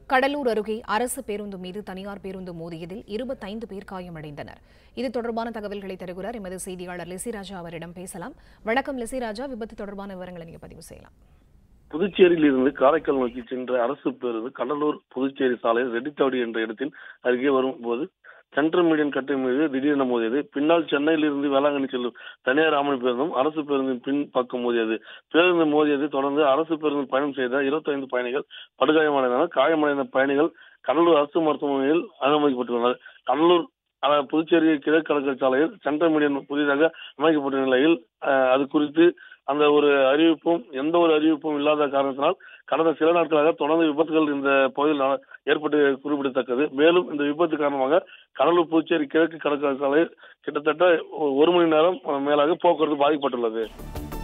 கடலூர் அருகே அரசு பேருந்து மீது தனியார் பேருந்து மோதியதில் இருபத்தைந்து பேர் காயமடைந்தனர் இது தொடர்பான தகவல்களை தருகிறார் எமது செய்தியாளர் லெசிராஜா அவரிடம் பேசலாம் வணக்கம் லெசிராஜா விபத்து தொடர்பான விவரங்களை நீங்க பதிவு செய்யலாம் புதுச்சேரியில் இருந்து காரைக்கால் நோக்கி சென்ற அரசு பேருந்து கடலூர் புதுச்சேரி சாலையில் ரெட்டித்தாவடி என்ற இடத்தில் அருகே வரும்போது சென்ட்ரல் மீடியன் கட்டை மீது திடீரென மோதியது பின்னால் சென்னையில் இருந்து வேளாங்கண்ணி செல்லும் தனியார் ஆமணி பேருந்தும் அரசு பேருந்தின் பின் பக்கம் மோதியது பேருந்து மோதியதை தொடர்ந்து அரசு பேருந்து பயணம் செய்த 25 பயணிகள் படுகாயமடைந்தனர் காயமடைந்த பயணிகள் கடலூர் அரசு மருத்துவமனையில் அனுமதிக்கப்பட்டுள்ளனர் கடலூர் அஹ், புதுச்சேரி கிழக்கு கடற்கரை சாலையில் சென்ட்ரல் மீடியன் புதிதாக அமைக்கப்பட்ட நிலையில் அஹ், அது குறித்து அந்த ஒரு அறிவிப்பும் எந்த ஒரு அறிவிப்பும் இல்லாத காரணத்தினால் கடந்த சில நாட்களாக தொடர்ந்து விபத்துகள் இந்த பகுதியில் நட- ஏற்பட்டு குறிப்பிடத்தக்கது மேலும் இந்த விபத்து காரணமாக கடலூர் புதுச்சேரி கிழக்கு கடற்கரை சாலையில் கிட்டத்தட்ட ஒரு மணி நேரம் மேலாக போக்குவரத்து பாதிக்கப்பட்டுள்ளது